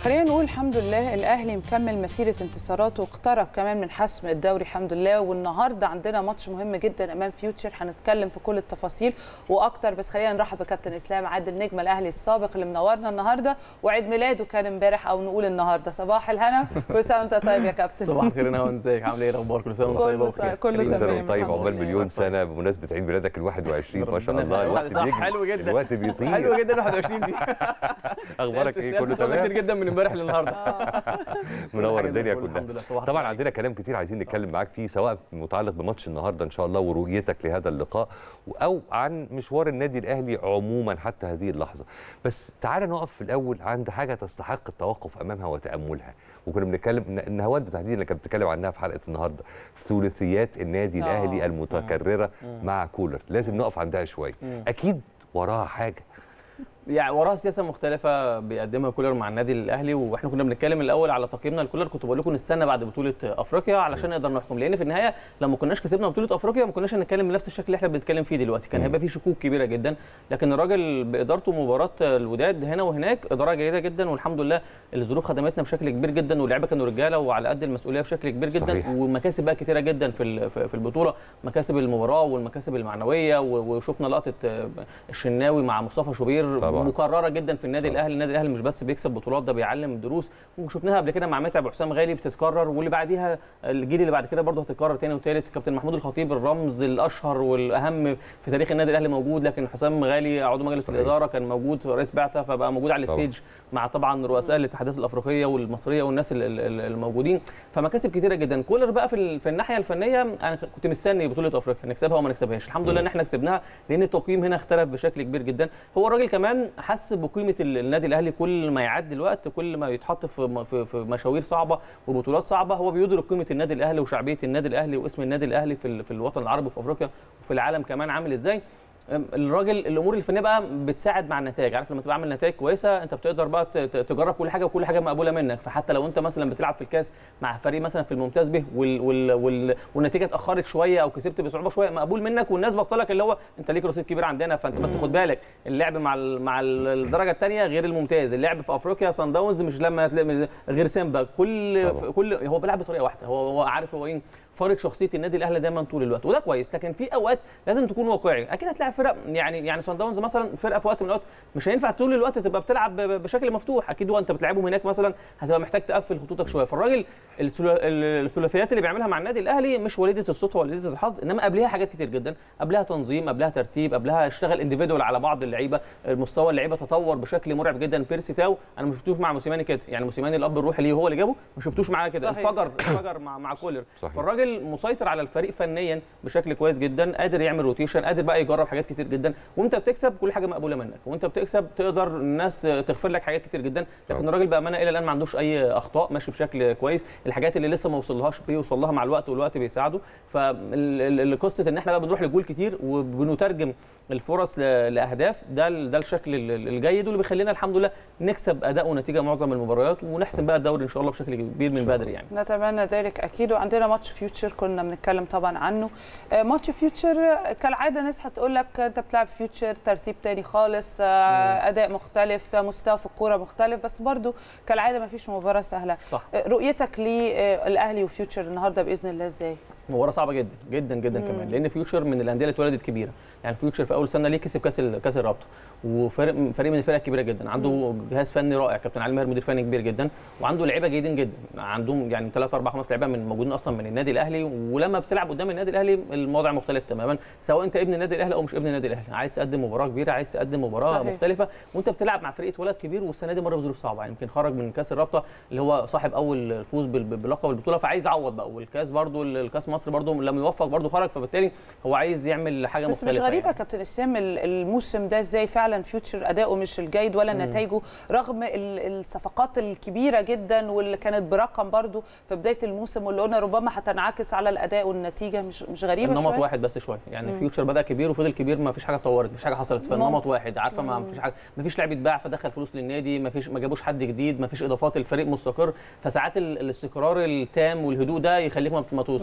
خلينا نقول الحمد لله الاهلي مكمل مسيره انتصاراته واقترب كمان من حسم الدوري الحمد لله والنهارده عندنا ماتش مهم جدا امام فيوتشر هنتكلم في كل التفاصيل واكتر بس خلينا نرحب بكابتن اسلام عادل نجم الاهلي السابق اللي منورنا النهارده وعيد ميلاده كان امبارح او نقول النهارده صباح الهنا كل سنه وانت طيب يا كابتن صباح الخير انا ازيك عامل ايه الاخبار كل سنه وانت طيبه كله وبخير كله كل سنه تمام وانت طيب الحمد عقبال لله. مليون سنه بمناسبه عيد ميلادك ال 21 ما شاء الله الوقت صح، بيجري حلو جدا الوقت بيطير حلو جدا 21 دي اخبارك ايه سألت كله سؤال كتير تمام جدا من امبارح للنهارده منور حاجة زي الدنيا الفل، كلها الحمد لله صباح طبعا الخير. عندنا كلام كتير عايزين نتكلم معاك فيه سواء متعلق بماتش النهارده ان شاء الله ورؤيتك لهذا اللقاء او عن مشوار النادي الاهلي عموما حتى هذه اللحظه بس تعال نقف في الاول عند حاجه تستحق التوقف امامها وتاملها وكنا بنتكلم إن- النهارده تحديدا اللي كانت بتتكلم عنها في حلقه النهارده ثلاثيات النادي آه. الاهلي المتكرره مم. مع كولر لازم نقف عندها شويه مم. اكيد وراها حاجه يعني وراها سياسه مختلفه بيقدمها كولر مع النادي الاهلي واحنا كنا بنتكلم الاول على تقييمنا لكولر كنت بقول لكم نستنى بعد بطوله افريقيا علشان نقدر نحكم لان في النهايه لو ما كناش كسبنا بطوله افريقيا ما كناش هنتكلم بنفس الشكل اللي احنا بنتكلم فيه دلوقتي كان مم. هيبقى في شكوك كبيره جدا لكن الراجل بادارته مباراه الوداد هنا وهناك اداره جيده جدا والحمد لله الظروف خدمتنا بشكل كبير جدا واللعيبه كانوا رجاله وعلى قد المسؤوليه بشكل كبير جدا صحيح. ومكاسب بقى كتيره جدا في ال- في في البطوله مكاسب المباراه والمكاسب المعنويه و- وشفنا لقطه آه، الشناوي مع مصطفى شوبير طبعاً. مكرره جدا في النادي طبعاً. الاهلي النادي الاهلي مش بس بيكسب بطولات ده بيعلم دروس وشفناها قبل كده مع متعب وحسام غالي بتتكرر واللي بعديها الجيل اللي بعد كده برضه هتتكرر تاني وتالت كابتن محمود الخطيب الرمز الاشهر والاهم في تاريخ النادي الاهلي موجود لكن حسام غالي عضو مجلس صحيح. الاداره كان موجود رئيس بعثه فبقى موجود على طبعاً. الستيج مع طبعا رؤساء الاتحادات الافريقيه والمصريه والناس ال- ال- ال- الموجودين فمكاسب كتيره جدا كولر بقى في ال- في الناحيه الفنيه انا كنت مستني بطوله افريقيا نكسبها وما نكسبهاش الحمد لله ان احنا كسبناها لان التقييم هنا اختلف بشكل كبير جدا هو الراجل كمان حس بقيمه ال- النادي الاهلي كل ما يعدي الوقت كل ما يتحط في م- في في مشاوير صعبه وبطولات صعبه هو بيدرك قيمه النادي الاهلي وشعبيه النادي الاهلي واسم النادي الاهلي في ال- في الوطن العربي وفي افريقيا وفي العالم كمان عامل ازاي أم، الراجل الامور الفنيه بقى بتساعد مع النتائج عارف لما تبقى عامل نتائج كويسه انت بتقدر بقى ت- ت- تجرب كل حاجه وكل حاجه مقبوله منك فحتى لو انت مثلا بتلعب في الكاس مع فريق مثلا في الممتاز به وال وال وال والنتيجه اتاخرت شويه او كسبت بصعوبه شويه مقبول منك والناس باصه لك اللي هو انت ليك رصيد كبير عندنا فانت بس خد بالك اللعب مع ال مع ال- الدرجه الثانيه غير الممتاز اللعب في افريقيا سان داونز مش لما هتلاقي- مش غير سيمبا كل طبعا. كل هو بيلعب بطريقه واحده هو هو عارف هو ايه فارق شخصيه النادي الاهلي دايما طول الوقت وده كويس لكن في اوقات لازم تكون واقعي اكيد هتلاعب فرق يعني يعني سان داونز مثلا فرقه في وقت من الاوقات مش هينفع طول الوقت تبقى بتلعب ب- ب- بشكل مفتوح اكيد وانت بتلعبهم هناك مثلا هتبقى محتاج تقفل خطوطك شويه فالراجل الثلا- ال- الثلاثيات اللي بيعملها مع النادي الاهلي مش وليده الصدفه وليده الحظ انما قبلها حاجات كتير جدا قبلها تنظيم قبلها ترتيب قبلها اشتغل انديفيدوال على بعض اللعيبه المستوى اللعيبه تطور بشكل مرعب جدا بيرسي تاو انا ما شفتوش مع موسيماني كده يعني موسيماني الاب الروحي ليه هو اللي جابه ما شفتوش معاه كده صحيح. انفجر انفجر مع مع كولر صحيح. فالراجل مسيطر على الفريق فنيا بشكل كويس جدا قادر يعمل روتيشن قادر بقى يجرب حاجات كتير جدا وانت بتكسب كل حاجه مقبوله منك وانت بتكسب تقدر الناس تغفر لك حاجات كتير جدا لكن طبعا. الراجل بامانه الى الان ما عندوش اي اخطاء ماشي بشكل كويس الحاجات اللي لسه ما وصلهاش بيوصل لها مع الوقت والوقت بيساعده فقصه ان احنا بقى بنروح لجول كتير وبنترجم الفرص ل- لاهداف ده ال- ده الشكل ال- ال- الجيد واللي بيخلينا الحمد لله نكسب اداء ونتيجه معظم المباريات ونحسم بقى الدوري ان شاء الله بشكل كبير من بدري يعني نتمنى ذلك اكيد وعندنا ماتش فيوتشر كنا بنتكلم طبعا عنه آه، ماتش فيوتشر آه، كالعاده ناس هتقول لك انت بتلعب فيوتشر ترتيب تاني خالص آه، اداء مختلف آه، مستوى في الكوره مختلف بس برضو كالعاده ما فيش مباراه سهله صح. آه، رؤيتك للاهلي وفيوتشر النهارده باذن الله ازاي مباراه صعبه جدا جدا جدا مم. كمان لان فيوتشر من الانديه اللي اتولدت كبيره يعني فيوتشر في اول سنه ليه كسب كاس ال- كاس الرابطه وفريق فريق من الفرق الكبيره جدا عنده جهاز فني رائع كابتن علي ماهر مدير فني كبير جدا وعنده لعيبه جيدين جدا عندهم يعني 3 4 5 لعيبه من موجودين اصلا من النادي الاهلي ولما بتلعب قدام النادي الاهلي الموضوع مختلف تماما سواء انت ابن النادي الاهلي او مش ابن النادي الاهلي عايز تقدم مباراه كبيره عايز تقدم مباراه صحيح. صحيح. مختلفه وانت بتلعب مع فريق ولد كبير والسنه دي مر بظروف صعبه يعني يمكن خرج من كاس الرابطه اللي هو صاحب اول فوز بال- بلقب البطوله فعايز يعوض بقى والكاس برضو الكاس مصر برضو لم يوفق برضو خرج فبالتالي هو عايز يعمل حاجه بس مختلفه مش غريبه يا يعني. كابتن اسلام ال- الموسم ده ازاي فعلا فيوتشر اداؤه مش الجيد ولا نتائجه رغم ال- الصفقات الكبيره جدا واللي كانت برقم برضو في بدايه الموسم واللي قلنا ربما هتنعكس على الاداء والنتيجه مش مش غريبه النمط شويه واحد بس شويه يعني مم. فيوتشر بدا كبير وفضل كبير ما فيش حاجه اتطورت ما فيش حاجه حصلت فالنمط ممكن. واحد عارفه ما فيش حاجه ما فيش لاعب اتباع فدخل فلوس للنادي ما فيش ما جابوش حد جديد ما فيش اضافات الفريق مستقر فساعات ال- الاستقرار التام والهدوء ده يخليك ما ما توصلش محلك لحاجه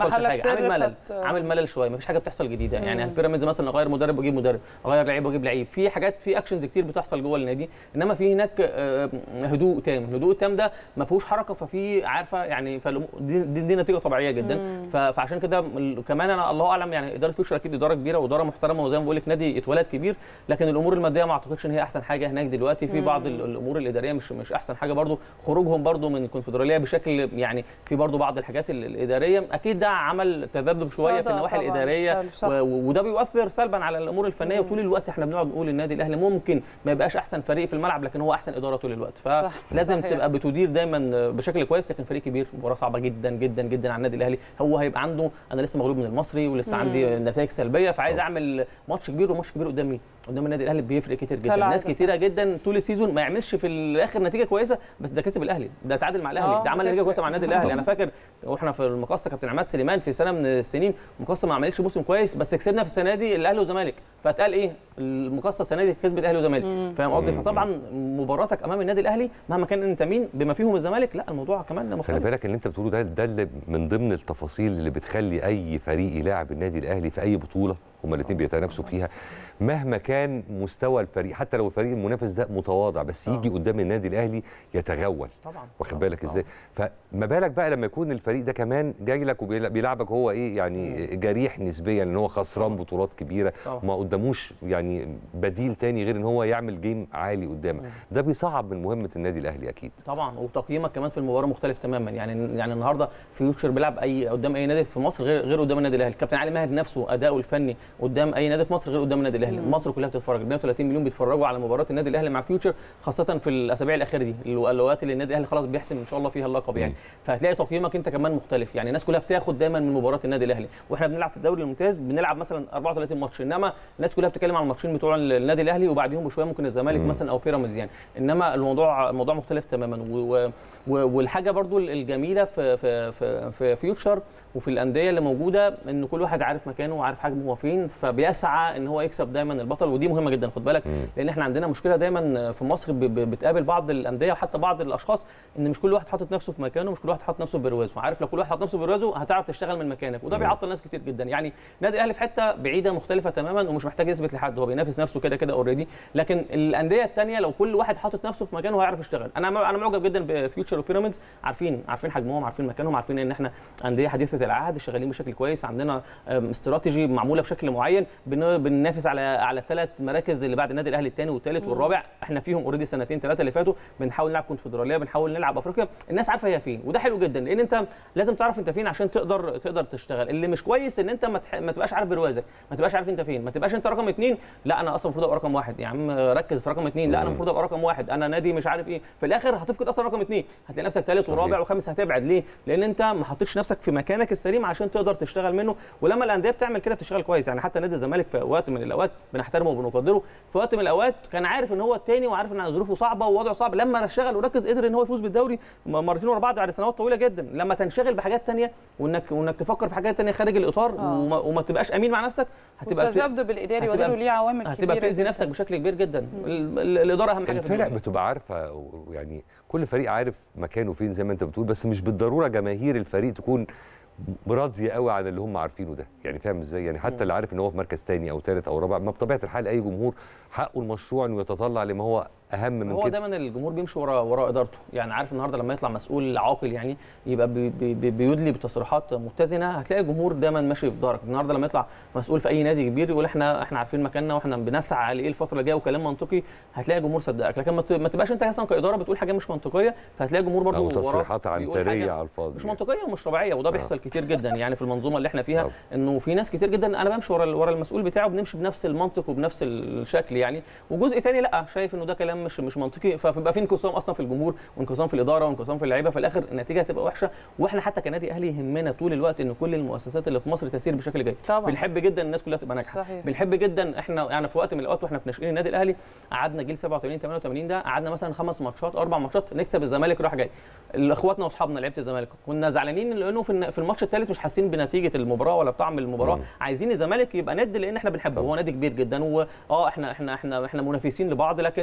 السر عامل ملل فت- عامل ملل شويه مفيش حاجه بتحصل جديده يعني مم. البيراميدز مثلا اغير مدرب واجيب مدرب اغير لعيب واجيب لعيب في حاجات في اكشنز كتير بتحصل جوه النادي انما في هناك آه، هدوء تام الهدوء التام ده ما فيهوش حركه ففي عارفه يعني فالأمور- دي, دي, دي نتيجه طبيعيه جدا ف- فعشان كده ال- كمان انا الله اعلم يعني اداره فيوتشر اكيد اداره كبيره واداره محترمه وزي ما بقول لك نادي اتولد كبير لكن الامور الماديه ما اعتقدش ان هي احسن حاجه هناك دلوقتي في بعض ال- الامور الاداريه مش مش احسن حاجه برضو خروجهم برضو من الكونفدراليه بشكل يعني في برضو بعض الحاجات ال- الاداريه اكيد ده عمل تذبذب شويه في صدى النواحي طبعاً، الاداريه مش حلو، صح. و- وده بيؤثر سلبا على الامور الفنيه وطول الوقت احنا بنقعد نقول النادي الاهلي ممكن ما يبقاش احسن فريق في الملعب لكن هو احسن اداره طول الوقت صح، فلازم صحيح. تبقى بتدير دايما بشكل كويس لكن فريق كبير مباراه صعبه جدا جدا جدا على النادي الاهلي هو هيبقى عنده انا لسه مغلوب من المصري ولسه عندي نتائج سلبيه فعايز اعمل ماتش كبير وماتش كبير قدام مين قدام النادي الاهلي بيفرق كتير جدا كالعادة، ناس صح. كتيره جدا طول السيزون ما يعملش في الاخر نتيجه كويسه بس ده كسب الاهلي ده تعادل مع آه، الاهلي ده عمل نتيجه بتفرق. كويسه مع النادي الاهلي انا فاكر واحنا في المقصه كابتن عماد سليمان في سنه من السنين المقصه ما عملتش موسم كويس بس كسبنا في السنه دي الاهلي والزمالك فاتقال ايه المقصه السنه دي كسبت الاهلي والزمالك فاهم قصدي فطبعا مباراتك امام النادي الاهلي مهما كان انت مين بما فيهم الزمالك لا الموضوع كمان خلي مختلف بالك اللي انت بتقوله ده ده اللي من ضمن التفاصيل اللي بتخلي اي فريق يلاعب النادي الاهلي في اي بطوله هما الاثنين بيتنافسوا فيها مهما كان مستوى الفريق حتى لو الفريق المنافس ده متواضع بس يجي قدام النادي الاهلي يتغول طبعا واخد بالك ازاي فما بالك بقى لما يكون الفريق ده كمان جاي لك وبيلعبك هو ايه يعني جريح نسبيا ان هو خسران بطولات كبيره طبعا. وما قداموش يعني بديل تاني غير ان هو يعمل جيم عالي قدامك ده بيصعب من مهمه النادي الاهلي اكيد طبعا وتقييمك كمان في المباراه مختلف تماما يعني يعني النهارده فيوتشر بيلعب اي قدام اي نادي في مصر غير غير قدام النادي الاهلي كابتن علي ماهر نفسه اداؤه الفني قدام اي نادي في مصر غير قدام النادي الاهلي مصر كلها بتتفرج 130 مليون بيتفرجوا على مباراه النادي الاهلي مع فيوتشر خاصه في الاسابيع الاخيره دي الاوقات اللي النادي الاهلي خلاص بيحسم ان شاء الله فيها اللقب يعني فهتلاقي تقييمك انت كمان مختلف يعني الناس كلها بتاخد دايما من مباراه النادي الاهلي واحنا بنلعب في الدوري الممتاز بنلعب مثلا 34 ماتش انما الناس كلها بتتكلم عن الماتشين بتوع النادي الاهلي وبعديهم بشويه ممكن الزمالك مثلا او بيراميدز يعني انما الموضوع الموضوع مختلف تماما و و و- والحاجه برضو الجميله في في في, في فيوتشر وفي الانديه اللي موجوده ان كل واحد عارف مكانه وعارف حجمه هو فين فبيسعى ان هو يكسب دايما البطل ودي مهمه جدا خد بالك لان احنا عندنا مشكله دايما في مصر ب- ب- بتقابل بعض الانديه وحتى بعض الاشخاص ان مش كل واحد حاطط نفسه في مكانه مش كل واحد حاطط نفسه في بروازه عارف لو كل واحد حاط نفسه في بروازه هتعرف تشتغل من مكانك وده بيعطل ناس كتير جدا يعني نادي الاهلي في حته بعيده مختلفه تماما ومش محتاج يثبت لحد هو بينافس نفسه كده كده اوريدي لكن الانديه الثانيه لو كل واحد حاطط نفسه في مكانه هيعرف يشتغل انا انا معجب جدا بفيوتشر وبيراميدز عارفين عارفين حجمهم عارفين مكانهم عارفين ان احنا انديه حديثه العهد شغالين بشكل كويس عندنا أم، استراتيجي معموله بشكل معين بن- بننافس على على الثلاث مراكز اللي بعد النادي الاهلي الثاني والثالث والرابع احنا فيهم اوريدي سنتين ثلاثه اللي فاتوا بنحاول نلعب كونفدراليه بنحاول نلعب افريقيا الناس عارفه هي فين وده حلو جدا لان انت لازم تعرف انت فين عشان تقدر تقدر تشتغل اللي مش كويس ان انت ما, تح... ما تبقاش عارف بروازك ما تبقاش عارف انت فين ما تبقاش انت رقم اثنين لا انا اصلا المفروض ابقى رقم واحد يا عم ركز في رقم اثنين لا انا المفروض ابقى رقم واحد انا نادي مش عارف ايه في الاخر هتفقد اصلا رقم اثنين هتلاقي نفسك ثالث صحيح. ورابع وخامس هتبعد ليه لان انت ما حطيتش نفسك في مكانك السليم عشان تقدر تشتغل منه ولما الانديه بتعمل كده بتشتغل كويس يعني حتى نادي الزمالك في وقت من الاوقات بنحترمه وبنقدره في وقت من الاوقات كان عارف ان هو الثاني وعارف ان ظروفه صعبه ووضعه صعب لما اشتغل وركز قدر ان هو يفوز بالدوري مرتين ورا بعض بعد سنوات طويله جدا لما تنشغل بحاجات ثانيه وانك وانك تفكر في حاجات ثانيه خارج الاطار آه. وما, وما تبقاش امين مع نفسك هتبقى والتذبذب الاداري هتبقى- وغيره ليه عوامل كبيره هتبقى بتاذي جداً. نفسك بشكل كبير جدا ال- ال- الاداره اهم حاجه في الفرق الموضوع. بتبقى عارفه ويعني كل فريق عارف مكانه فين زي ما انت بتقول بس مش بالضروره جماهير الفريق تكون راضيه قوي عن اللي هم عارفينه ده يعني فاهم ازاي يعني حتى اللي عارف ان هو في مركز تاني او ثالث او رابع ما بطبيعه الحال اي جمهور حقه المشروع انه يتطلع لما هو اهم من هو كده دايما الجمهور بيمشي ورا ورا ادارته يعني عارف النهارده لما يطلع مسؤول عاقل يعني يبقى بي بي بي بيدلي بتصريحات متزنه هتلاقي الجمهور دايما ماشي في ظهرك النهارده لما يطلع مسؤول في اي نادي كبير يقول احنا احنا عارفين مكاننا واحنا بنسعى لايه الفتره الجايه وكلام منطقي هتلاقي الجمهور صدقك لكن ما ت- ما تبقاش انت مثلا كاداره بتقول حاجه مش منطقيه فهتلاقي الجمهور برضه او وراك تصريحات بيقول عنتريه حاجة على الفاضي مش يعني. منطقيه ومش طبيعيه وده بيحصل كتير جدا يعني في المنظومه اللي احنا فيها طبعا. انه في ناس كتير جدا انا بمشي ورا ورا المسؤول بتاعه بنمشي بنفس المنطق وبنفس الشكل يعني وجزء تاني لا شايف انه ده كلام مش مش منطقي فبيبقى في انقسام اصلا في الجمهور وانقسام في الاداره وانقسام في اللعيبه في الاخر النتيجه هتبقى وحشه واحنا حتى كنادي اهلي يهمنا طول الوقت ان كل المؤسسات اللي في مصر تسير بشكل جيد طبعا. بنحب جدا الناس كلها تبقى ناجحه صحيح. بنحب جدا احنا يعني في وقت من الاوقات واحنا في ناشئين النادي الاهلي قعدنا جيل 87 88 ده قعدنا مثلا خمس ماتشات اربع ماتشات نكسب الزمالك راح جاي اخواتنا واصحابنا لعيبه الزمالك كنا زعلانين لانه في الن- في الماتش الثالث مش حاسين بنتيجه المباراه ولا بطعم المباراه مم. عايزين الزمالك يبقى ند لان احنا بنحبه طبعا. هو نادي كبير جدا واه احنا احنا احنا احنا منافسين لبعض لكن في النهايه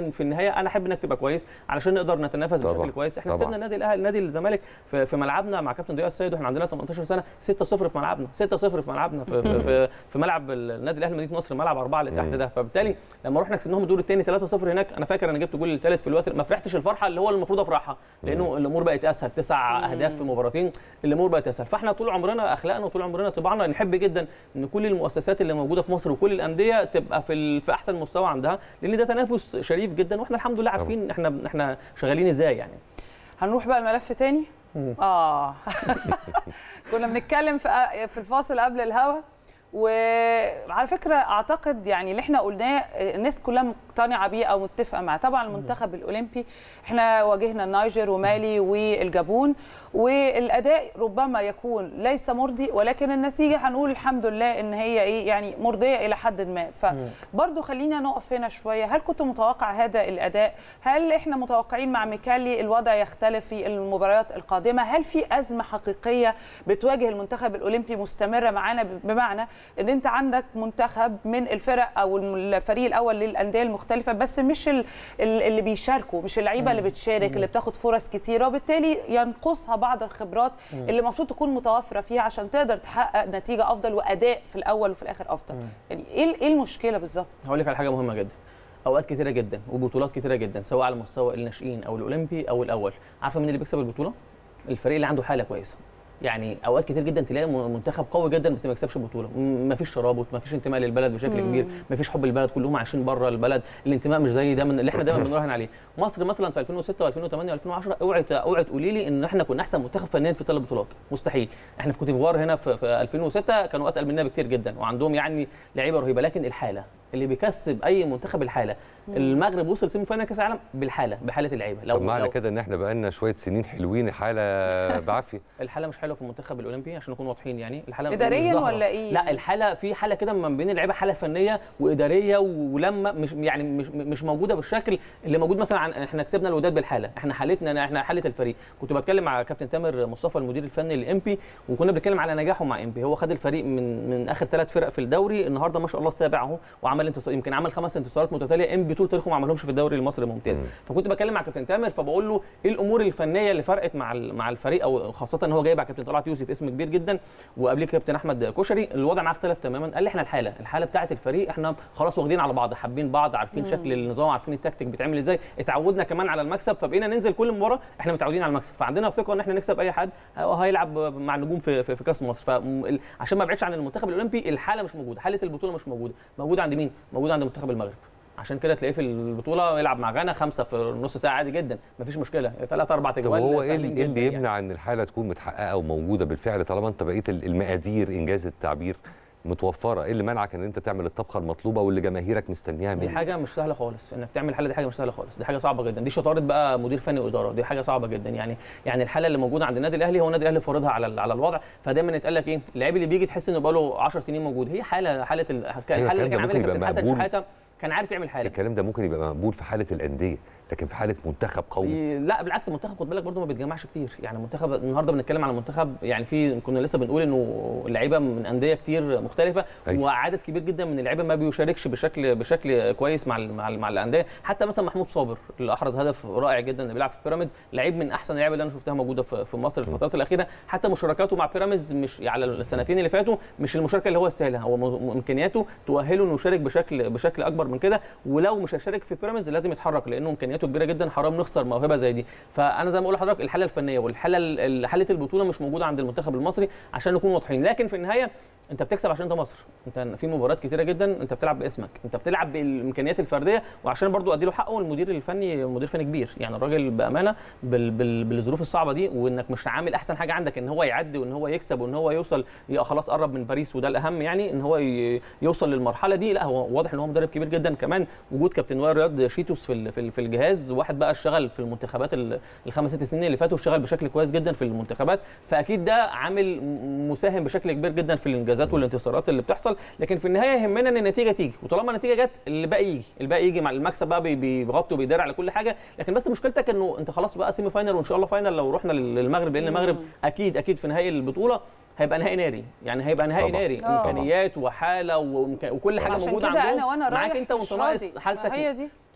النهايه انا احب انك تبقى كويس علشان نقدر نتنافس طبعاً. بشكل كويس احنا طبعاً. كسبنا النادي الاهلي نادي الزمالك في, في ملعبنا مع كابتن ضياء السيد واحنا عندنا 18 سنه 6-0 في ملعبنا 6-0 في ملعبنا في, في, في, في ملعب النادي الاهلي مدينه نصر ملعب اربعه اللي تحت مم. ده فبالتالي لما رحنا كسبناهم الدور الثاني 3-0 هناك انا فاكر انا جبت الجول الثالث في الوقت ما فرحتش الفرحه اللي هو المفروض افرحها لانه الامور بقت اسهل تسع اهداف في مباراتين الامور بقت اسهل فاحنا طول عمرنا اخلاقنا وطول عمرنا طباعنا نحب جدا ان كل المؤسسات اللي موجوده في مصر وكل الانديه تبقى في ال- في احسن مستوى عندها لان ده تنافس شريف جدا واحنا الحمد لله عارفين احنا احنا شغالين ازاي يعني هنروح بقى الملف تاني مم. اه كنا بنتكلم في في الفاصل قبل الهوا وعلى فكره اعتقد يعني اللي احنا قلناه الناس كلها مقتنعه بيه او متفقه معاه طبعا المنتخب الاولمبي احنا واجهنا النيجر ومالي والجابون والاداء ربما يكون ليس مرضي ولكن النتيجه هنقول الحمد لله ان هي ايه يعني مرضيه الى حد ما فبرضه خلينا نقف هنا شويه هل كنت متوقع هذا الاداء هل احنا متوقعين مع ميكالي الوضع يختلف في المباريات القادمه هل في ازمه حقيقيه بتواجه المنتخب الاولمبي مستمره معانا بمعنى ان انت عندك منتخب من الفرق او الفريق الاول للانديه المختلفه بس مش ال- ال- اللي بيشاركوا مش اللعيبه اللي بتشارك اللي بتاخد فرص كتيره وبالتالي ينقصها بعض الخبرات اللي المفروض تكون متوفره فيها عشان تقدر تحقق نتيجه افضل واداء في الاول وفي الاخر افضل يعني ايه ايه المشكله بالظبط هقول لك على حاجه مهمه جدا اوقات كتيره جدا وبطولات كتيره جدا سواء على مستوى الناشئين او الاولمبي او الاول عارفه مين اللي بيكسب البطوله الفريق اللي عنده حاله كويسه يعني اوقات كتير جدا تلاقي م- منتخب قوي جدا بس ما يكسبش البطوله ما فيش ترابط ما فيش انتماء للبلد بشكل كبير ما فيش حب البلد كلهم عايشين بره البلد الانتماء مش زي ده من اللي احنا دايما بنراهن عليه مصر مثلا في 2006 و2008 و2010 اوعي ت- اوعي تقولي لي ان احنا كنا احسن منتخب فنيا في ثلاث بطولات مستحيل احنا في كوت ديفوار هنا في, في 2006 كانوا اتقل مننا بكتير جدا وعندهم يعني لعيبه رهيبه لكن الحاله اللي بيكسب اي منتخب الحاله المغرب وصل سيمي فاينال كاس العالم بالحاله بحاله اللعيبه طب معنى كده ان احنا بقالنا شويه سنين حلوين حاله بعافيه الحاله مش حلوه في المنتخب الاولمبي عشان نكون واضحين يعني الحاله مش إدارياً ظاهرة. ولا إيه؟ لا الحاله في حاله كده ما بين اللعيبه حاله فنيه واداريه ولما مش يعني مش مش موجوده بالشكل اللي موجود مثلا عن احنا كسبنا الوداد بالحاله احنا حالتنا احنا حاله الفريق كنت بتكلم مع كابتن تامر مصطفى المدير الفني للامبي وكنا بنتكلم على نجاحه مع امبي هو خد الفريق من من اخر ثلاث فرق في الدوري النهارده ما شاء الله السابع اهو وعمل انتصار يمكن عمل خمس انتصارات متتاليه امبي طول تاريخه ما عملهمش في الدوري المصري الممتاز مم. فكنت بكلم مع كابتن تامر فبقول له ايه الامور الفنيه اللي فرقت مع ال- مع الفريق او خاصه ان هو جايب على كابتن طلعت يوسف اسم كبير جدا وقبليه كابتن احمد كشري الوضع معاه اختلف تماما قال لي احنا الحاله الحاله بتاعه الفريق احنا خلاص واخدين على بعض حابين بعض عارفين شكل النظام عارفين التكتيك بيتعمل ازاي اتعودنا كمان على المكسب فبقينا ننزل كل مباراه احنا متعودين على المكسب فعندنا ثقه ان احنا نكسب اي حد هو هيلعب مع النجوم في في, في كاس مصر فعشان ما ابعدش عن المنتخب الاولمبي الحاله مش موجوده حاله البطوله مش موجوده موجوده عند مين موجوده عند منتخب المغرب عشان كده تلاقيه في البطوله يلعب مع غانا خمسه في نص ساعه عادي جدا مفيش مشكله ثلاث اربع طب تجوال هو ايه سهلين اللي جداً اللي يعني. يمنع ان الحاله تكون متحققه وموجوده بالفعل طالما انت بقيت ال- المقادير انجاز التعبير متوفره ايه اللي منعك ان انت تعمل الطبخه المطلوبه واللي جماهيرك مستنياها دي منك حاجه مش سهله خالص انك تعمل حاله دي حاجه مش سهله خالص دي حاجه صعبه جدا دي شطاره بقى مدير فني واداره دي حاجه صعبه جدا يعني يعني الحاله اللي موجوده عند النادي الاهلي هو النادي الاهلي فارضها على ال- على الوضع فدايما يتقال لك ايه اللعيب اللي بيجي تحس انه بقى له 10 سنين موجود هي حاله حاله ال- الحاله اللي الكلام ده كان عاملها ممكن كابتن يبقى حسن مقبول. شحاته كان عارف يعمل حاله الكلام ده ممكن يبقى مقبول في حاله الانديه لكن في حاله منتخب قوي ي- لا بالعكس المنتخب خد بالك برضه ما بيتجمعش كتير يعني المنتخب النهارده بنتكلم على منتخب يعني في كنا لسه بنقول انه اللعيبه من انديه كتير مختلفه أيوة. وعدد كبير جدا من اللعيبه ما بيشاركش بشكل بشكل كويس مع ال- مع, ال- مع الانديه حتى مثلا محمود صابر اللي احرز هدف رائع جدا اللي بيلعب في بيراميدز لعيب من احسن اللعيبه اللي انا شفتها موجوده في في مصر الفترات الاخيره حتى مشاركاته مع بيراميدز مش على السنتين اللي فاتوا مش المشاركه اللي هو يستاهلها هو م- امكانياته تؤهله انه يشارك بشكل بشكل اكبر من كده ولو مش هيشارك في بيراميدز لازم يتحرك لانه امكانياته كبيره جدا حرام نخسر موهبه زي دي فانا زي ما بقول لحضرتك الحاله الفنيه والحاله ال- حاله البطوله مش موجوده عند المنتخب المصري عشان نكون واضحين لكن في النهايه انت بتكسب عشان انت مصر انت في مباريات كتيره جدا انت بتلعب باسمك انت بتلعب بالامكانيات الفرديه وعشان برضو ادي له حقه المدير الفني مدير فني كبير يعني الراجل بامانه بال بال بالظروف الصعبه دي وانك مش عامل احسن حاجه عندك ان هو يعدي وان هو يكسب وان هو يوصل يبقى خلاص قرب من باريس وده الاهم يعني ان هو ي- يوصل للمرحله دي لا هو واضح ان هو مدرب كبير جدا كمان وجود كابتن وائل رياض شيتوس في ال- في ال- في الجهاز واحد بقى اشتغل في المنتخبات ال- الخمس ست سنين اللي فاتوا اشتغل بشكل كويس جدا في المنتخبات فاكيد ده عامل م- مساهم بشكل كبير جدا في الانجازات والانتصارات اللي بتحصل لكن في النهايه يهمنا ان النتيجه تيجي وطالما النتيجه جت اللي باقي يجي الباقي يجي مع المكسب بقى بي- بيغطي وبيدار على كل حاجه لكن بس مشكلتك انه انت خلاص بقى سيمي فاينل وان شاء الله فاينل لو رحنا لل- للمغرب لان المغرب اكيد اكيد في نهائي البطوله هيبقى نهائي ناري يعني هيبقى نهائي طبعاً. ناري آه. امكانيات وحاله وإمكا- وكل حاجه عشان موجوده كده عندهم انا وانا معاك رايح انت وانت مش ناقص راضي. حالتك ما هي دي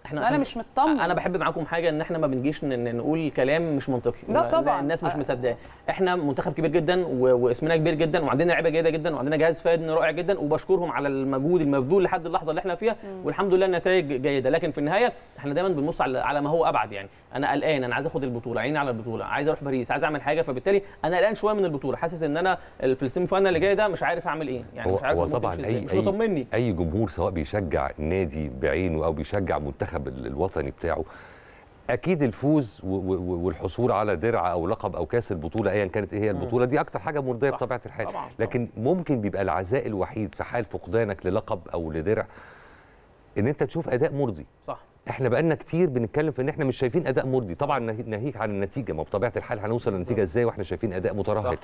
ما انا مش مطمن انا بحب معاكم حاجه ان احنا ما بنجيش ن- ن- نقول كلام مش منطقي لا ما- طبعاً. الناس مش آه. مصدقاه احنا منتخب كبير جدا و- واسمنا كبير جدا وعندنا لعيبه جيده جدا وعندنا جهاز فني رائع جدا وبشكرهم على المجهود المبذول لحد اللحظه اللي احنا فيها والحمد لله النتائج جيده لكن في النهايه احنا دايما بنبص على على ما هو ابعد يعني انا قلقان انا عايز اخد البطوله عيني على البطوله عايز اروح باريس عايز اعمل حاجه فبالتالي انا قلقان شويه من البطوله حاسس ان انا في السيمي فاينال اللي جاي ده مش عارف اعمل ايه يعني هو, مش عارف هو الموضوع طبعا يمشي اي إزاي. مش اي مطمني اي جمهور سواء بيشجع نادي بعينه او بيشجع منتخب ال- الوطني بتاعه اكيد الفوز و- و- والحصول على درع او لقب او كاس البطوله ايا كانت ايه هي البطوله دي اكتر حاجه مرضيه صح. بطبيعه الحال طبعاً، لكن ممكن بيبقى العزاء الوحيد في حال فقدانك للقب او لدرع ان انت تشوف اداء مرضي صح احنا بقالنا كتير بنتكلم في ان احنا مش شايفين اداء مرضي طبعا نه- ناهيك عن النتيجه ما بطبيعه الحال هنوصل للنتيجه ازاي واحنا شايفين اداء مترهل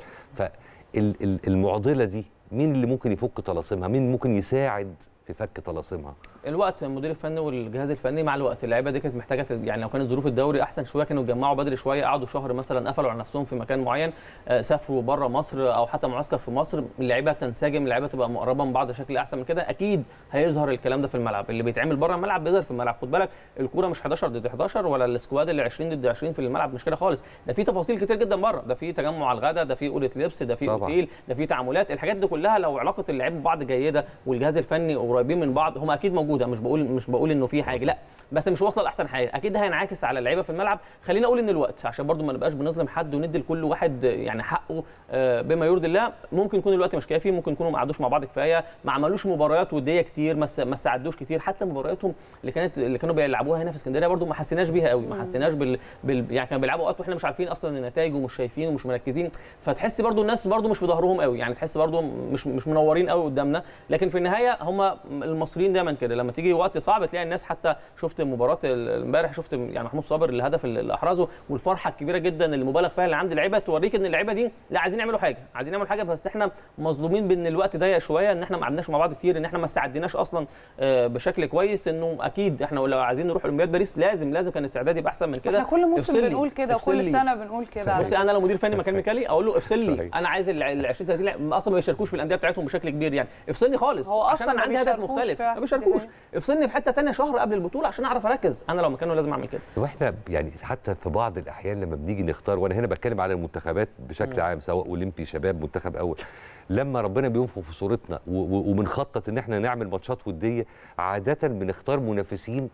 فالمعضله دي مين اللي ممكن يفك طلاسمها مين ممكن يساعد في فك طلاسمها الوقت المدير الفني والجهاز الفني مع الوقت اللعيبه دي كانت محتاجه تت- يعني لو كانت ظروف الدوري احسن شويه كانوا اتجمعوا بدري شويه قعدوا شهر مثلا قفلوا على نفسهم في مكان معين آه، سافروا بره مصر او حتى معسكر في مصر اللعيبه تنسجم اللعيبه تبقى مقربه من بعض بشكل احسن من كده اكيد هيظهر الكلام ده في الملعب اللي بيتعمل بره الملعب بيظهر في الملعب خد بالك الكوره مش 11 ضد 11 ولا السكواد اللي 20 ضد 20 في الملعب مش كده خالص ده في تفاصيل كتير جدا بره ده في تجمع على الغداء ده في اوضه لبس ده في طبعاً. اوتيل ده في تعاملات الحاجات دي كلها لو علاقه اللعيبه ببعض جيده والجهاز الفني قريبين من بعض هم اكيد موجوده مش بقول مش بقول انه في حاجه لا بس مش واصله لاحسن حاجه اكيد ده هينعكس على اللعيبه في الملعب خلينا اقول ان الوقت عشان برضو ما نبقاش بنظلم حد وندي لكل واحد يعني حقه آه، بما يرضي الله ممكن يكون الوقت مش كافي ممكن يكونوا ما قعدوش مع بعض كفايه ما عملوش مباريات وديه كتير ما س- ما استعدوش كتير حتى مبارياتهم اللي كانت اللي كانوا بيلعبوها هنا في اسكندريه برضو ما حسيناش بيها قوي ما حسيناش بال... بال... يعني كانوا بيلعبوا وقت واحنا مش عارفين اصلا النتائج ومش شايفين ومش مركزين فتحس برضو الناس برضو مش في ظهرهم قوي يعني تحس برضو مش مش منورين قوي قدامنا لكن في النهايه هم المصريين دايما كده لما تيجي وقت صعب تلاقي الناس حتى شفت مباراه ال- امبارح شفت يعني محمود صابر الهدف اللي احرزه والفرحه الكبيره جدا اللي مبالغ فيها اللي عند اللعيبه توريك ان اللعيبه دي لا عايزين يعملوا حاجه عايزين يعملوا حاجه بس احنا مظلومين بان الوقت ضيق شويه ان احنا ما قعدناش مع بعض كتير ان احنا ما استعدناش اصلا آه، بشكل كويس انه اكيد احنا لو عايزين نروح اولمبياد باريس لازم لازم كان الاستعداد يبقى احسن من كده احنا كل موسم افصل لي، بنقول كده افصل وكل لي. سنه بنقول كده على بصي انا لو مدير فني مكان ميكالي اقول له افصل لي صحيح. انا عايز ال ال 20 30 لاعب اصلا ما بيشاركوش في الانديه بتاعتهم بشكل كبير يعني افصلني خالص هو عشان أصلاً انا ما عندي هدف بيشاركوش مختلف فعلاً. ما بيشاركوش دي افصلني في حته ثانيه شهر قبل البطوله عشان اعرف اركز انا لو مكانه لازم اعمل كده واحنا يعني حتى في بعض الاحيان لما بنيجي نختار وانا هنا بتكلم على المنتخبات بشكل عام سواء اولمبي شباب منتخب اول لما ربنا بينفخ في صورتنا و- و- وبنخطط ان احنا نعمل ماتشات وديه عاده بنختار منافسين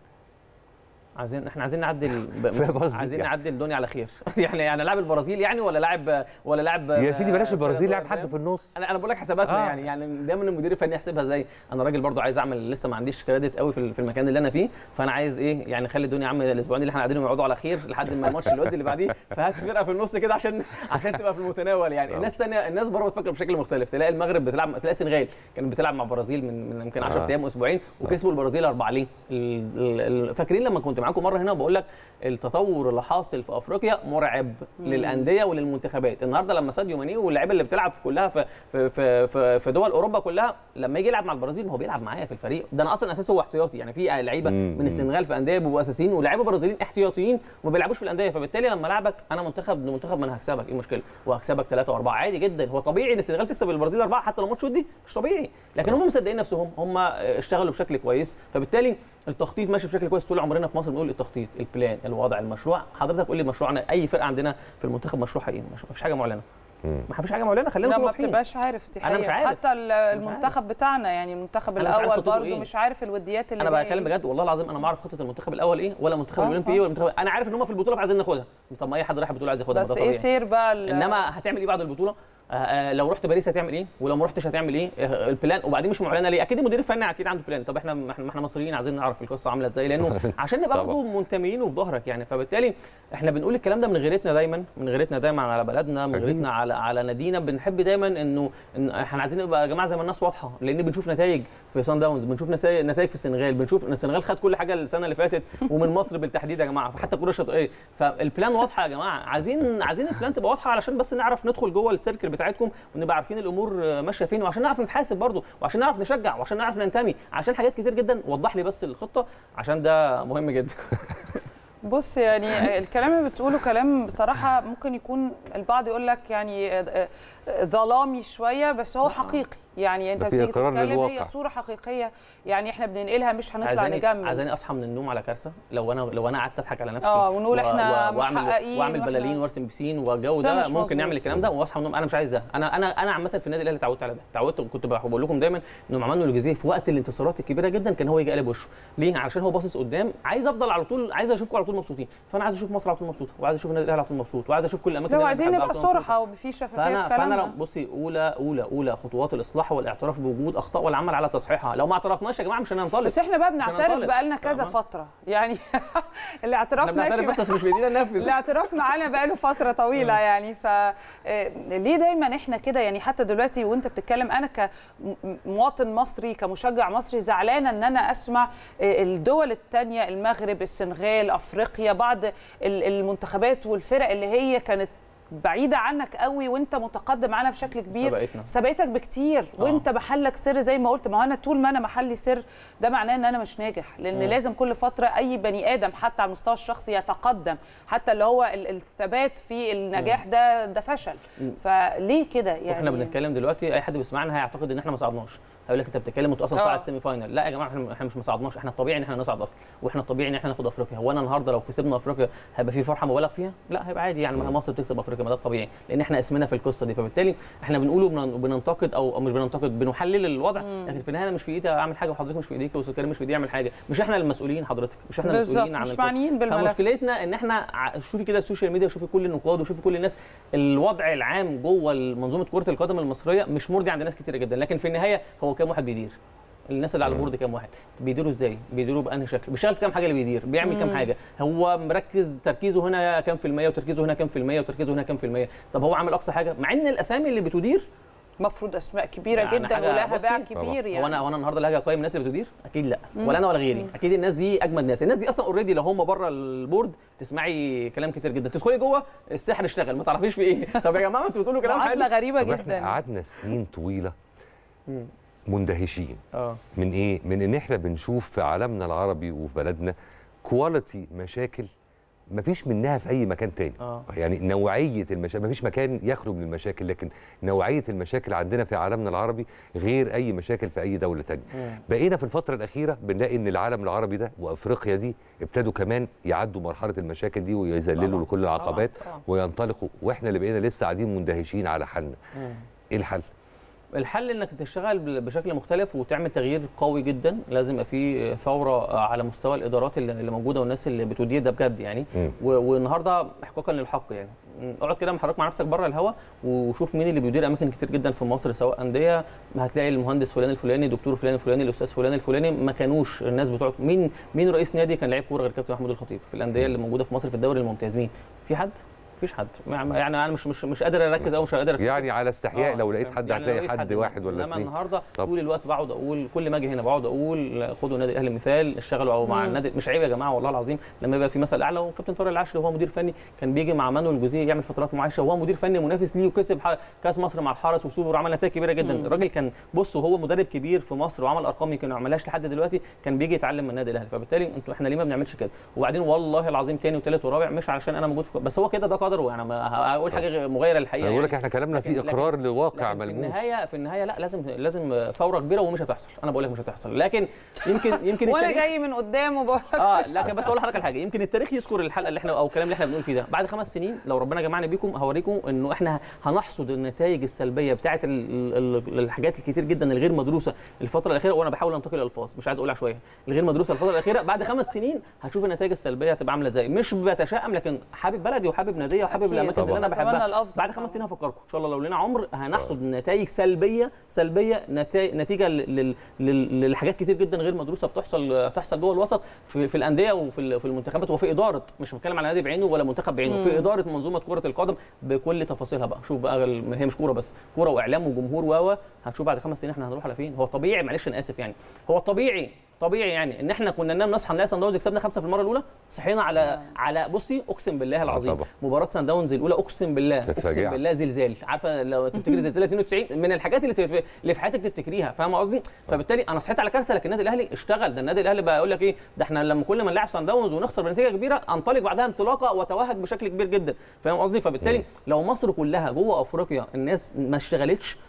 عايزين احنا عايزين نعدل فاهم قصدي؟ عايزين يعني. نعدل الدنيا على خير يعني يعني لاعب البرازيل يعني ولا لاعب ولا لاعب يا سيدي بلاش آه، البرازيل لعب فاهم؟ حد في النص انا انا بقول لك حساباتنا آه. يعني يعني دايما المدير الفني يحسبها زي انا راجل برضو عايز اعمل لسه ما عنديش كريدت قوي في في المكان اللي انا فيه فانا عايز ايه يعني خلي الدنيا يا عم الاسبوعين اللي احنا قاعدينهم يقعدوا على خير لحد ما الماتش الود اللي بعديه فهات فرقه في النص كده عشان عشان تبقى في المتناول يعني آه. الناس الثانيه الناس بره بتفكر بشكل مختلف تلاقي المغرب بتلعب تلاقي السنغال كانت بتلعب مع البرازيل من من يمكن 10 آه. ايام واسبوعين وكسبوا البرازيل اربعه ليه ال- ال- ال- فاكرين لما كنت معاكم مره هنا بقول لك التطور اللي حاصل في افريقيا مرعب للانديه وللمنتخبات النهارده لما ساديو ماني واللعيبه اللي بتلعب كلها في في في في, في دول اوروبا كلها لما يجي يلعب مع البرازيل ما هو بيلعب معايا في الفريق ده انا اصلا اساسه هو احتياطي يعني في لعيبه مم. من السنغال في انديه بيبقوا اساسيين ولاعيبه برازيليين احتياطيين وما بيلعبوش في الانديه فبالتالي لما العبك انا منتخب ضد منتخب ما انا هكسبك ايه المشكله وهكسبك ثلاثه واربعه عادي جدا هو طبيعي ان السنغال تكسب البرازيل اربعه حتى لو ماتش ودي مش طبيعي لكن هم مصدقين نفسهم هم اشتغلوا بشكل كويس فبالتالي التخطيط ماشي بشكل كويس طول عمرنا في مصر بنقول التخطيط البلان الوضع المشروع حضرتك قول لي مشروعنا اي فرقه عندنا في المنتخب مشروعها ايه مش مفيش حاجه معلنه مم. ما فيش حاجه معلنه خلينا لا نكون ما واضحين بتبقاش عارف دي أنا مش حقيقة. عارف. حتى ال- المنتخب بتاعنا يعني المنتخب أنا مش عارف الاول خطته برضه إيه. مش عارف الوديات اللي انا جاية بتكلم إيه. بجد والله العظيم انا ما اعرف خطه المنتخب الاول ايه ولا المنتخب آه، الاولمبي آه. ايه ولا المنتخب انا عارف ان هم في البطوله فعايزين ناخدها طب ما اي حد رايح البطوله عايز ياخدها ما بس ده ايه طبيعي. سير بقى ال- انما هتعمل ايه بعد البطوله آه، آه، لو رحت باريس هتعمل ايه ولو ما رحتش هتعمل ايه آه، البلان وبعدين مش معلنه ليه اكيد المدير الفني اكيد عنده بلان طب احنا ما احنا ما احنا مصريين عايزين نعرف القصه عامله ازاي لانه عشان نبقى طبعا. برضه منتميين وفي ظهرك يعني فبالتالي احنا بنقول الكلام ده من غيرتنا دايما من غيرتنا دايما على بلدنا من أكيد. غيرتنا على على نادينا بنحب دايما انه إن احنا عايزين نبقى يا جماعه زي ما الناس واضحه لان بنشوف نتائج في سان داونز بنشوف نسا- نتائج في السنغال بنشوف ان السنغال خد كل حاجه السنه اللي فاتت ومن مصر بالتحديد يا جماعه فحتى الكره الشاطئيه فالبلان واضحه يا جماعه عايزين عايزين البلان تبقى واضحه علشان بس نعرف ندخل جوه السيركل بتاعتكم ونبقى عارفين الامور آه، ماشيه فين وعشان نعرف نتحاسب برضه وعشان نعرف نشجع وعشان نعرف ننتمي عشان حاجات كتير جدا وضح لي بس الخطه عشان ده مهم جدا بص يعني الكلام اللي بتقوله كلام بصراحه ممكن يكون البعض يقول لك يعني آه، آه، ظلامي شويه بس هو حقيقي يعني انت ده في بتيجي إقرار تتكلم هي للواقع. صوره حقيقيه يعني احنا بننقلها مش هنطلع عايزاني نجمل عايزاني اصحى من النوم على كارثه لو انا لو انا قعدت اضحك على نفسي آه، ونقول و- إحنا و- واعمل محققين واعمل وإحنا- بلالين وارسم بسين والجو ده ده, مش ممكن مظبوط. نعمل الكلام ده واصحى من النوم انا مش عايز ده انا انا انا عامه في النادي الاهلي اتعودت على ده اتعودت كنت بقول لكم دايما انهم عملوا الجزيره في وقت الانتصارات الكبيره جدا كان هو يجي قلب وشه ليه علشان هو باصص قدام عايز افضل على طول عايز اشوفكم على طول مبسوطين فانا عايز اشوف مصر على طول مبسوطه وعايز اشوف النادي الاهلي على طول مبسوط وعايز اشوف كل الاماكن لو اللي أنا عايزين بحبها نبقى على طول مبسوطة. صراحه وفي شفافيه فانا في فانا كلامنا لو بصي اولى اولى اولى خطوات الاصلاح والاعتراف بوجود اخطاء والعمل على تصحيحها لو ما اعترفناش يا جماعه مش هننطلق بس احنا بقى بنعترف هنطالب. بقالنا كذا فاهمة؟ فتره يعني الاعتراف احنا بنعترف ماشي بس مش بايدينا ننفذ الاعتراف معانا بقاله فتره طويله يعني ف آه، ليه دايما احنا كده يعني حتى دلوقتي وانت بتتكلم انا كمواطن مصري كمشجع مصري زعلانه ان انا اسمع آه، الدول الثانيه المغرب السنغال افريقيا بعض ال- المنتخبات والفرق اللي هي كانت بعيده عنك قوي وانت متقدم عنها بشكل كبير سبقتنا. سبقتك بكتير آه. وانت محلك سر زي ما قلت ما هو انا طول ما انا محلي سر ده معناه ان انا مش ناجح لان مم. لازم كل فتره اي بني ادم حتى على المستوى الشخصي يتقدم حتى اللي هو ال- الثبات في النجاح ده ده فشل فليه كده يعني واحنا بنتكلم دلوقتي اي حد بيسمعنا هيعتقد ان احنا ما صعدناش هيقول لك انت بتتكلم انتوا اصلا آه. صعد سيمي فاينل لا يا جماعه احنا احنا مش ما صعدناش احنا الطبيعي ان احنا نصعد اصلا واحنا الطبيعي ان احنا ناخد افريقيا هو انا النهارده لو كسبنا افريقيا هيبقى في فرحه مبالغ فيها لا هيبقى عادي يعني ما هي مصر بتكسب افريقيا ما ده الطبيعي لان احنا اسمنا في القصه دي فبالتالي احنا بنقوله وبن- بننتقد او أو مش بننتقد بنحلل الوضع لكن في النهايه انا مش في ايدي اعمل حاجه وحضرتك مش في ايديك وسكري مش في ايدي يعمل حاجه مش احنا المسؤولين حضرتك مش احنا بالظبط، المسؤولين عن مش القصة. معنيين بالملف. فمشكلتنا ان احنا ع- شوفي كده السوشيال ميديا وشوفي كل النقاد وشوفي كل الناس الوضع العام جوه منظومه كره القدم المصريه مش مرضي عند ناس كتير جدا لكن في النهايه هو كام واحد بيدير الناس اللي على البورد كام واحد بيديروا ازاي بيديروا بانهي شكل بيشتغل في كام حاجه اللي بيدير بيعمل كام حاجه هو مركز تركيزه هنا كام في الميه وتركيزه هنا كام في الميه وتركيزه هنا كام في الميه طب هو عامل اقصى حاجه مع ان الاسامي اللي بتدير المفروض اسماء كبيره يعني جدا حاجة- ولها باع بصي، كبير يعني هو انا هو انا النهارده اللي هاجي اقيم الناس اللي بتدير اكيد لا ولا انا ولا غيري اكيد الناس دي اجمد ناس الناس دي اصلا اوريدي لو هم بره البورد تسمعي كلام كتير جدا تدخلي جوه السحر اشتغل ما تعرفيش في ايه طب يا جماعه انتوا بتقولوا كلام معادله حلو غريبه طب احنا جدا قعدنا سنين طويله مندهشين اه من ايه؟ من ان احنا بنشوف في عالمنا العربي وفي بلدنا كواليتي مشاكل مفيش منها في اي مكان تاني آه. يعني نوعيه المشاكل مفيش مكان يخلو من المشاكل لكن نوعيه المشاكل عندنا في عالمنا العربي غير اي مشاكل في اي دوله تانية مم. بقينا في الفتره الاخيره بنلاقي ان العالم العربي ده وافريقيا دي ابتدوا كمان يعدوا مرحله المشاكل دي ويذللوا طبعاً. لكل العقبات طبعاً. طبعاً. وينطلقوا واحنا اللي بقينا لسه قاعدين مندهشين على حالنا مم. ايه الحل الحل انك تشتغل بل- بشكل مختلف وتعمل تغيير قوي جدا لازم يبقى في ثوره على مستوى الادارات اللي اللي موجوده والناس اللي بتدير ده بجد يعني مم. و- والنهارده احقاقا للحق يعني م، اقعد كده مع حضرتك مع نفسك بره الهوا وشوف مين اللي بيدير اماكن كتير جدا في مصر سواء انديه هتلاقي المهندس فلان الفلاني دكتور فلان الفلاني الاستاذ فلان الفلاني ما كانوش الناس بتوع مين مين رئيس نادي كان لعيب كوره غير كابتن محمود الخطيب في الانديه اللي موجوده في مصر في الدوري الممتاز مين في حد مفيش حد يعني انا مش مش مش قادر اركز او مش قادر أفتكر. يعني على استحياء آه، لو لقيت حد يعني لو هتلاقي لقيت حد واحد ولا انما اثنين النهارده طب. طول الوقت بقعد اقول كل ما اجي هنا بقعد اقول خدوا النادي الاهلي مثال اشتغلوا مع النادي مش عيب يا جماعه والله العظيم لما يبقى في مثل اعلى وكابتن طارق العشري وهو مدير فني كان بيجي مع مانويل جوزيه يعمل فترات معايشه وهو مدير فني منافس ليه وكسب ح- كاس مصر مع الحرس وسوبر وعمل نتائج كبيره جدا الراجل كان بص وهو مدرب كبير في مصر وعمل ارقام يمكن ما عملهاش لحد دلوقتي كان بيجي يتعلم من النادي الاهلي فبالتالي انتوا احنا ليه ما بنعملش كده وبعدين والله العظيم تاني وتالت ورابع مش علشان انا موجود في بس هو كده ده قدره يعني ما هقول حاجه غير- مغايره للحقيقه انا بقول لك يعني. احنا كلامنا لكن- فيه لكن- اقرار لواقع لكن في ملموس النهايه في النهايه لا لازم لازم ثوره كبيره ومش هتحصل انا بقول لك مش هتحصل لكن يمكن يمكن وانا التاريخ- جاي من قدام وبقول لك اه لكن بس اقول لحضرتك على حاجه يمكن التاريخ يذكر الحلقه اللي احنا او الكلام اللي احنا بنقول فيه ده بعد خمس سنين لو ربنا جمعنا بيكم هوريكم انه احنا هنحصد النتائج السلبيه بتاعه ال- ال- الحاجات الكتير جدا الغير مدروسه الفتره الاخيره وانا بحاول انتقل الالفاظ مش عايز اقول عشوائيه الغير مدروسه الفتره الاخيره بعد خمس سنين هشوف النتائج السلبيه هتبقى عامله ازاي مش بتشائم لكن حابب بلدي وحابب ناديه وحابب أكيد. الاماكن اللي انا طبعاً. بحبها أتمنى الأفضل بعد طبعاً. خمس سنين هفكركم ان شاء الله لو لنا عمر هنحصد نتائج سلبيه سلبيه نتائج نتيجه لل- لل- للحاجات كتير جدا غير مدروسه بتحصل بتحصل جوه الوسط في, في الانديه وفي ال- في المنتخبات وفي اداره مش بتكلم على نادي بعينه ولا منتخب بعينه في اداره منظومه كره القدم بكل تفاصيلها بقى شوف بقى ال- هي مش كوره بس كوره واعلام وجمهور و هنشوف بعد خمس سنين احنا هنروح على فين هو طبيعي معلش انا اسف يعني هو طبيعي طبيعي يعني ان احنا كنا ننام نصحى نلاقي سان داونز كسبنا خمسه في المره الاولى صحينا على آه. على بصي اقسم بالله العظيم طبعا. مباراه سان داونز الاولى اقسم بالله كانت اقسم فاجعة. بالله زلزال عارفه لو تفتكري زلزال 92 من الحاجات اللي تف... اللي في حياتك تفتكريها فاهمه قصدي فبالتالي انا صحيت على كارثه لكن النادي الاهلي اشتغل ده النادي الاهلي بقى يقول لك ايه ده احنا لما كل ما نلعب سان داونز ونخسر بنتيجه كبيره انطلق بعدها انطلاقه وتوهج بشكل كبير جدا فاهم قصدي فبالتالي مم. لو مصر كلها جوه افريقيا الناس ما اشتغلتش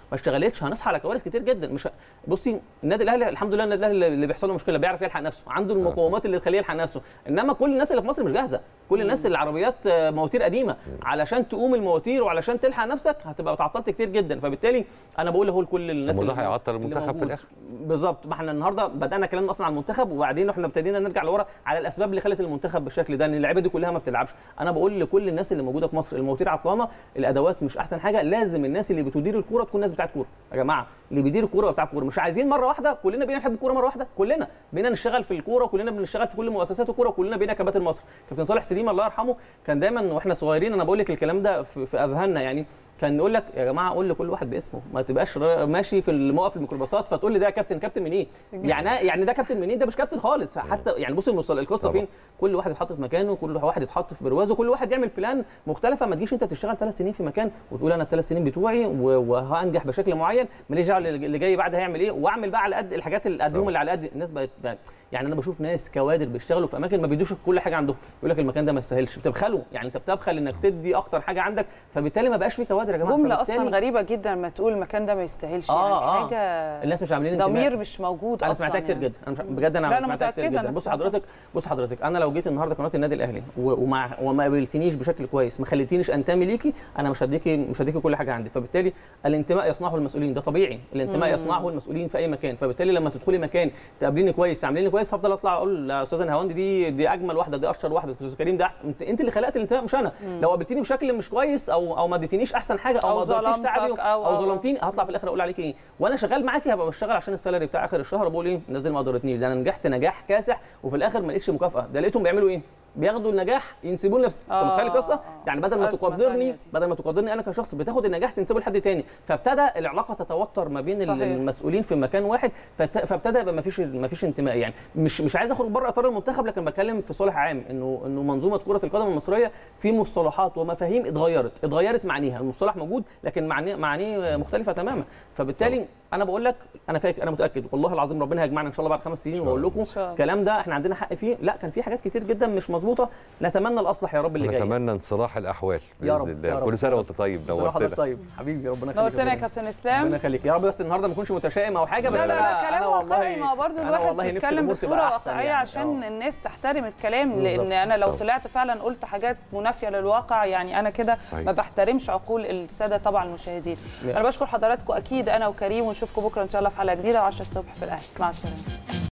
ما اشتغلتش هنصحى على كوارث كتير جدا مش ه- بصي النادي الاهلي الحمد لله النادي الاهلي اللي بيحصل له مشكله بيعرف يلحق نفسه عنده المقومات اللي تخليه يلحق نفسه انما كل الناس اللي في مصر مش جاهزه كل الناس اللي عربيات آه، مواتير قديمه علشان تقوم المواتير وعلشان تلحق نفسك هتبقى اتعطلت كتير جدا فبالتالي انا بقول اهو لكل الناس طب وده اللي- هيعطل اللي المنتخب في موجود. الآخر. بالظبط ما احنا النهارده بدانا كلامنا اصلا على المنتخب وبعدين احنا ابتدينا نرجع لورا على الاسباب اللي خلت المنتخب بالشكل ده ان اللعيبه دي كلها ما بتلعبش انا بقول لكل الناس اللي موجوده في مصر المواتير عطلانه الادوات مش احسن حاجه لازم الناس اللي بتدير الكوره تكون ناس بتاعت كوره يا جماعه اللي بيدير الكوره بتاع كوره مش عايزين مره واحده كلنا بينا نحب الكوره مره واحده كلنا بينا نشتغل في الكوره كلنا بنشتغل في كل مؤسسات الكوره كلنا بينا كباتن مصر كابتن صالح سليم الله يرحمه كان دايما واحنا صغيرين انا بقول لك الكلام ده في, في اذهاننا يعني كان يقول لك يا جماعه قول لكل واحد باسمه ما تبقاش را- ماشي في الموقف الميكروباصات فتقول لي ده كابتن كابتن منين يعني يعني ده كابتن منين ده مش كابتن خالص حتى يعني بص المصل- القصه طبعا. فين كل واحد يتحط في مكانه كل واحد يتحط في بروازه كل واحد يعمل بلان مختلفه ما تجيش انت تشتغل ثلاث سنين في مكان وتقول انا الثلاث سنين بتوعي و- وهنجح بشكل معين ماليش دعوه اللي اللي جاي بعد هيعمل ايه واعمل بقى على قد الحاجات اللي قدهم طبعا. اللي على قد الناس بقت بقت- يعني انا بشوف ناس كوادر بيشتغلوا في اماكن ما بيدوش كل حاجه عندهم يقول لك المكان ده ما يستاهلش بتبخلوا يعني انت بتبخل انك تدي اكتر حاجه عندك فبالتالي ما بقاش في كوادر يا جماعه جمله فبالتالي اصلا غريبه جدا لما تقول المكان ده ما يستاهلش آه، يعني آه. حاجه الناس مش عاملين انتماء. ضمير مش موجود انا اصلا سمعتها كتير يعني. جدا انا مش بجد انا لا، أنا سمعتها كتير متأكدة جدا إنك بص سمعتها. حضرتك بص حضرتك انا لو جيت النهارده قناه النادي الاهلي و- ومع وما قابلتنيش بشكل كويس ما خليتينيش انتمي ليكي انا مش هديكي مش هديكي كل حاجه عندي فبالتالي الانتماء يصنعه المسؤولين ده طبيعي الانتماء يصنعه المسؤولين في اي مكان فبالتالي لما تدخلي مكان تقابليني كويس تعامليني كويس هفضل اطلع اقول لا استاذه نهاوند دي دي اجمل واحده دي اشطر واحده استاذ كريم ده احسن انت, انت اللي خلقت الانتماء مش انا لو قابلتيني بشكل مش كويس او او ما اديتنيش احسن حاجه او, أو ما ضربتيش ظلمتك تعبي أو- او, أو- أو ظلمتيني هطلع في الاخر اقول عليك ايه وانا شغال معاكي هبقى بشتغل عشان السالري بتاع اخر الشهر بقول ايه الناس دي ما قدرتنيش ده انا نجحت نجاح كاسح وفي الاخر ما لقيتش مكافاه ده لقيتهم بيعملوا ايه بياخدوا النجاح ينسبوه لنفسك انت آه، متخيل القصه آه. يعني بدل ما أزمة تقدرني تانية دي. بدل ما تقدرني انا كشخص بتاخد النجاح تنسبه لحد تاني فابتدى العلاقه تتوتر ما بين صحيح. المسؤولين في مكان واحد فت- فابتدى يبقى ما فيش ما فيش انتماء يعني مش مش عايز اخرج بره اطار المنتخب لكن بتكلم في صالح عام انه انه منظومه كره القدم المصريه في مصطلحات ومفاهيم اتغيرت اتغيرت معانيها المصطلح موجود لكن معانيه معانيه مختلفه تماما فبالتالي انا بقول لك انا فاكر انا متاكد والله العظيم ربنا هيجمعنا ان شاء الله بعد خمس سنين واقول لكم إن شاء الله. الكلام ده احنا عندنا حق فيه لا كان في حاجات كتير جدا مش مظبوطه نتمنى الاصلح يا رب اللي جاي نتمنى انصلاح الاحوال باذن يا رب، الله يا رب. كل سنه وانت طيب بصراحة نورتنا حضرتك طيب حبيبي ربنا يخليك نورتنا يا ربنا- كابتن اسلام ربنا يخليك يا رب بس النهارده ما اكونش متشائم او حاجه بس لا لا لا أنا- كلام أنا واقعي ما هو برضه أنا الواحد والله نفسي بيتكلم الأمور بصوره تبقى أحسن واقعيه يعني. عشان آه. الناس تحترم الكلام بالظبط. لان انا لو طبعا. طلعت فعلا قلت حاجات منافيه للواقع يعني انا كده أيوة. ما بحترمش عقول الساده طبعا المشاهدين لا. انا بشكر حضراتكم اكيد انا وكريم ونشوفكم بكره ان شاء الله في حلقه جديده و10 الصبح في الاهلي مع السلامه